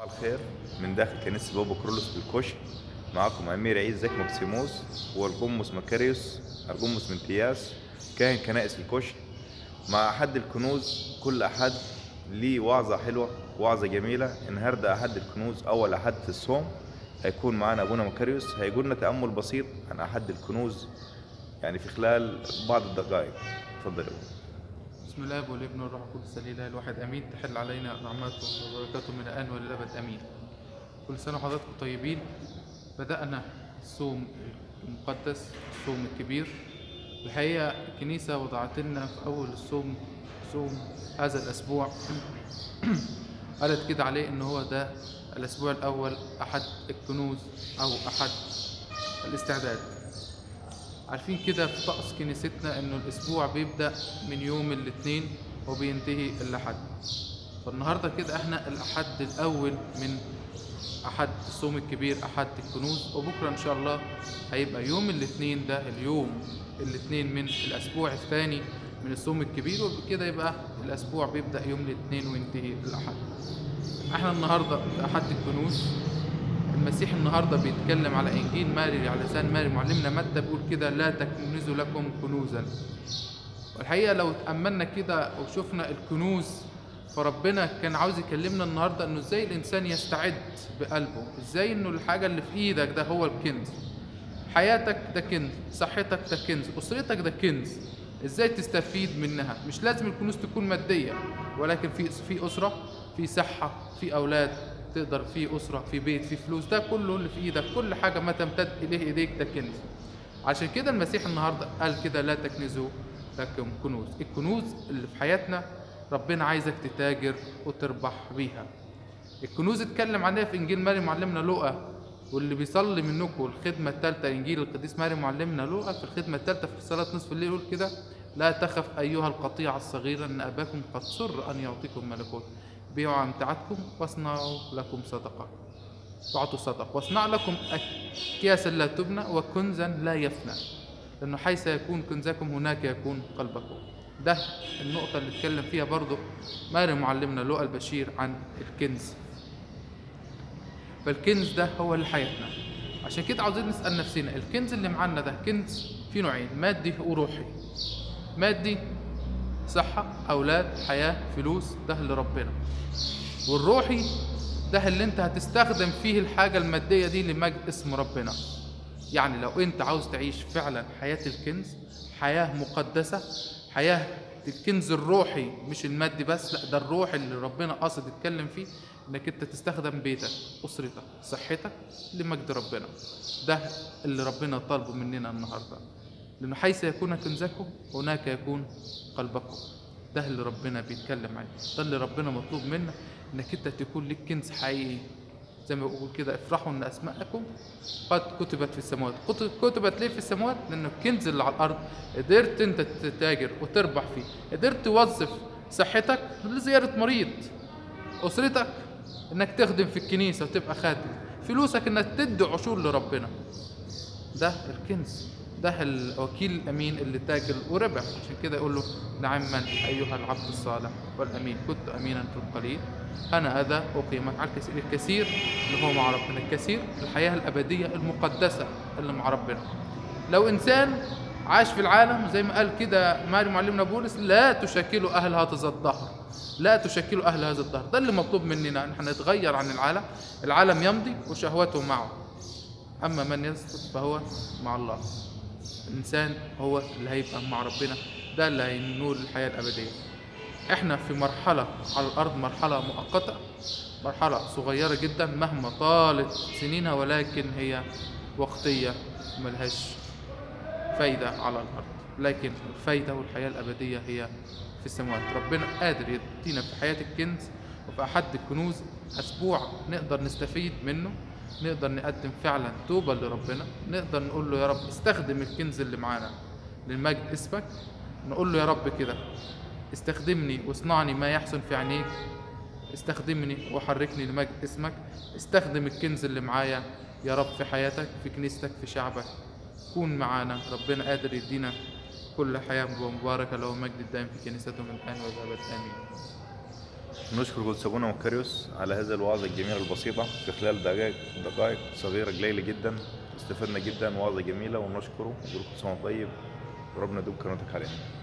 صباح الخير من داخل كنيسة بابا كرولوس بالكشك معكم أمير عيد زكي مكسيموس والقمص مكاريوس القمص منتياس كاهن كنائس الكشك مع أحد الكنوز كل أحد ليه وعظة حلوة وعظة جميلة النهاردة أحد الكنوز أول أحد في الصوم هيكون معنا أبونا مكاريوس هيقول لنا تأمل بسيط عن أحد الكنوز يعني في خلال بعض الدقائق تفضل يا أبونا. بسم الله والابن والروح القدس الاله الواحد امين تحل علينا نعمته وبركاته من الان والابد امين كل سنه وحضراتكم طيبين بدانا الصوم المقدس الصوم الكبير الحقيقه الكنيسه وضعت لنا في اول الصوم صوم هذا الاسبوع قالت كده عليه ان هو ده الاسبوع الاول احد الكنوز او احد الاستعداد عارفين كده في طقس كنيستنا انه الاسبوع بيبدا من يوم الاثنين وبينتهي الاحد فالنهارده كده احنا الاحد الاول من احد الصوم الكبير احد الكنوز وبكره ان شاء الله هيبقى يوم الاثنين ده اليوم الاثنين من الاسبوع الثاني من الصوم الكبير وبكده يبقى الاسبوع بيبدا يوم الاثنين وينتهي الاحد احنا النهارده في احد الكنوز المسيح النهارده بيتكلم على انجيل ماري على لسان ماري معلمنا متى بيقول كده لا تكنزوا لكم كنوزا والحقيقه لو تاملنا كده وشفنا الكنوز فربنا كان عاوز يكلمنا النهارده انه ازاي الانسان يستعد بقلبه ازاي انه الحاجه اللي في ايدك ده هو الكنز حياتك ده كنز صحتك ده كنز اسرتك ده كنز ازاي تستفيد منها مش لازم الكنوز تكون ماديه ولكن في في اسره في صحه في اولاد تقدر في أسرة في بيت في فلوس ده كله اللي في إيدك كل حاجة ما تمتد إليه إيديك ده كنز عشان كده المسيح النهاردة قال كده لا تكنزوا لكم كنوز الكنوز اللي في حياتنا ربنا عايزك تتاجر وتربح بيها الكنوز اتكلم عنها في إنجيل ماري معلمنا لوقا واللي بيصلي منكم الخدمة الثالثة إنجيل القديس ماري معلمنا لوقا في الخدمة الثالثة في صلاة نصف الليل يقول كده لا تخف أيها القطيع الصغيرة أن أباكم قد سر أن يعطيكم ملكوت بيعوا أمتعتكم واصنعوا لكم صدقة تعطوا صدقة واصنع لكم أكياسا لا تبنى وكنزا لا يفنى لأنه حيث يكون كنزكم هناك يكون قلبكم ده النقطة اللي اتكلم فيها برضو ماري معلمنا لؤى البشير عن الكنز فالكنز ده هو اللي حياتنا عشان كده عاوزين نسأل نفسنا الكنز اللي معانا ده كنز في نوعين مادي وروحي مادي صحة أولاد حياة فلوس ده لربنا والروحي ده اللي انت هتستخدم فيه الحاجة المادية دي لمجد اسم ربنا يعني لو انت عاوز تعيش فعلا حياة الكنز حياة مقدسة حياة الكنز الروحي مش المادي بس لا ده الروح اللي ربنا قاصد يتكلم فيه انك انت تستخدم بيتك اسرتك صحتك لمجد ربنا ده اللي ربنا طالبه مننا النهارده لأنه حيث يكون كنزكم هناك يكون قلبكم ده اللي ربنا بيتكلم عنه ده اللي ربنا مطلوب منا انك انت تكون لك كنز حقيقي زي ما بقول كده افرحوا ان اسماءكم قد كتبت في السماوات كتبت ليه في السماوات لان الكنز اللي على الارض قدرت انت تتاجر وتربح فيه قدرت توظف صحتك لزياره مريض اسرتك انك تخدم في الكنيسه وتبقى خادم فلوسك انك تدي عشور لربنا ده الكنز ده الوكيل الامين اللي تاجر وربح عشان كده يقول له نعما ايها العبد الصالح والامين كنت امينا في القليل انا هذا اقيمك على الكثير الكثير اللي هو مع ربنا الكثير الحياه الابديه المقدسه اللي مع ربنا لو انسان عاش في العالم زي ما قال كده ماري معلمنا بولس لا تشكلوا اهل هذا الدهر لا تشكلوا اهل هذا الدهر ده اللي مطلوب مننا ان احنا نتغير عن العالم العالم يمضي وشهوته معه اما من يسقط فهو مع الله الإنسان هو اللي هيبقى مع ربنا ده اللي هينول الحياة الأبدية إحنا في مرحلة على الأرض مرحلة مؤقتة مرحلة صغيرة جدا مهما طالت سنينها ولكن هي وقتية ملهاش فايدة على الأرض لكن الفايدة والحياة الأبدية هي في السماوات ربنا قادر يدينا في حياة الكنز وفي أحد الكنوز أسبوع نقدر نستفيد منه نقدر نقدم فعلا توبة لربنا نقدر نقول له يا رب استخدم الكنز اللي معانا للمجد اسمك نقول له يا رب كده استخدمني واصنعني ما يحسن في عينيك استخدمني وحركني لمجد اسمك استخدم الكنز اللي معايا يا رب في حياتك في كنيستك في شعبك كون معانا ربنا قادر يدينا كل حياة مباركة له مجد الدائم في كنيسته من الآن والأبد آمين نشكر قدس ابونا مكاريوس على هذه الوعظة الجميلة البسيطة في خلال دقائق دقائق صغيرة قليلة جدا استفدنا جدا وعظة جميلة ونشكره ونقول كل سنة وأنت طيب وربنا يدوم كرامتك علينا